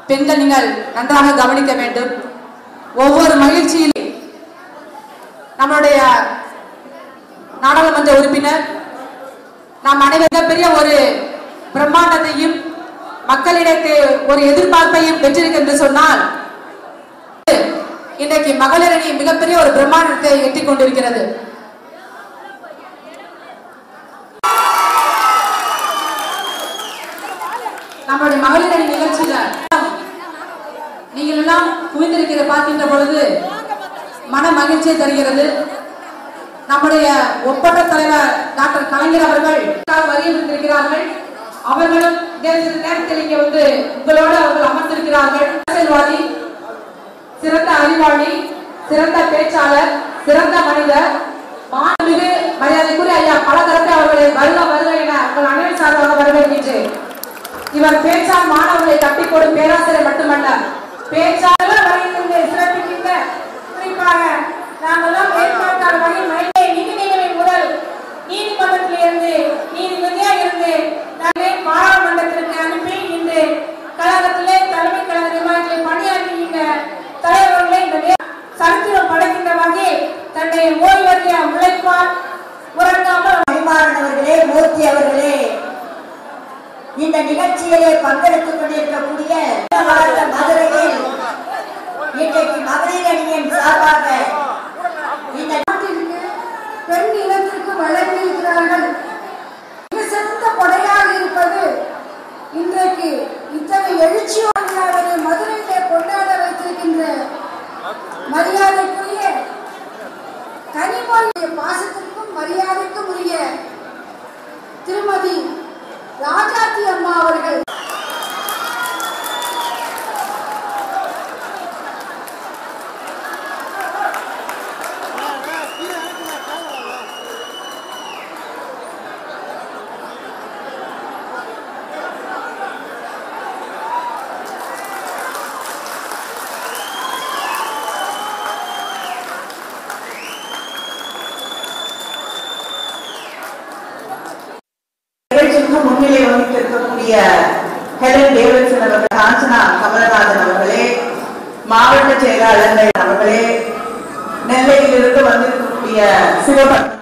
பெண்கள் நீங்கள் நன்றாக கவனிக்க வேண்டும் ஒவ்வொரு மகிழ்ச்சியிலும் நம்மளுடைய நாடாளுமன்ற உறுப்பினர் நாம் அனைவரும் பெரிய ஒரு பிரம்மாண்டத்தையும் மக்களிடத்து ஒரு எதிர்பார்ப்பையும் பெற்றிருக்கு என்று சொன்னால் இன்றைக்கு மகளிர் அணி மிகப்பெரிய ஒரு பிரம்மாண்டத்தை எட்டிக் கொண்டிருக்கிறது நம்மளுடைய மகளிர் அணி நிகழ்ச்சியில நீங்கள் எல்லாம் குவிந்திருக்கிற பார்க்கின்ற பொழுது மன மகிழ்ச்சியை தருகிறது நம்முடைய ஒப்பற்ற தலைவர் டாக்டர் கலைஞர் அவர்கள் வருகின்றிருக்கிறார்கள் அவர்களும் இதே சிறிது நேரத்தில் இங்கே வந்து உங்களோடு அவர்கள் அமர்ந்திருக்கிறார்கள் அரசியல்வாதி சிறந்த அறிவாளி சிறந்த பேச்சாளர் சிறந்த மனிதர் மாண்புமிகு மரியாதைக்குரிய ஐயா பலதரப்பு அவர்களை வருக வருக என உங்கள் அனைவரும் சார்பாக வரவேற்கின்றேன் இவர் பேச்சால் மாணவர்களை கட்டிக்கொடும் பேராசிரியர் மட்டுமல்ல பேச்சாளர் வருகின்ற சிறப்பிக்கின்ற குறிப்பாக நாமெல்லாம் ஏற்பாட்டாளர் வகையில் மயிலை நீதிநிலை முதல் நீதிமன்றத்தில் இருந்து நீதிபதியாக இருந்து நாளை பாராளுமன்றத்திற்கு அனுப்பி இன்று கழகத்திலே தலைமை கழக நிர்வாகத்தில் பணியாற்றுகின்ற தலைவர்களை இந்த நே- சரித்திரம் படைக்கின்ற வகையில் தன்னை ஓய்வறிய உழைப்பால் உறங்காமல் பரிமாறன் அவர்களே மூர்த்தி அவர்களே இந்த நிகழ்ச்சியிலே பங்கெடுத்துக் கொண்டிருக்கக்கூடிய மாவட்ட மதுரையில் இன்றைக்கு மகளிர் அணியின் சார்பாக இந்த நாட்டிற்கு பெண் இனத்திற்கு வழங்கியிருக்கிறார்கள் மிக சிறந்த கொடையாக இருப்பது இன்றைக்கு இத்தனை எழுச்சியோடு மதுரையிலே கொண்டாட வைத்திருக்கின்ற மரியாதைக்குரிய கனிமொழி பாசத்திற்கும் மரியாதைக்கும் உரிய திருமதி ராஜாத்தி அம்மா அவர்கள் நிகழ்ச்சிக்கு முன்னிலை வகித்திருக்கக்கூடிய ஹெலன் டேவிட்சன் அவர்கள் காஞ்சனா கமலநாதன் அவர்களே மாவட்ட செயலாளர்கள் அவர்களே நெல்லையிலிருந்து வந்திருக்கக்கூடிய சிவபக்தி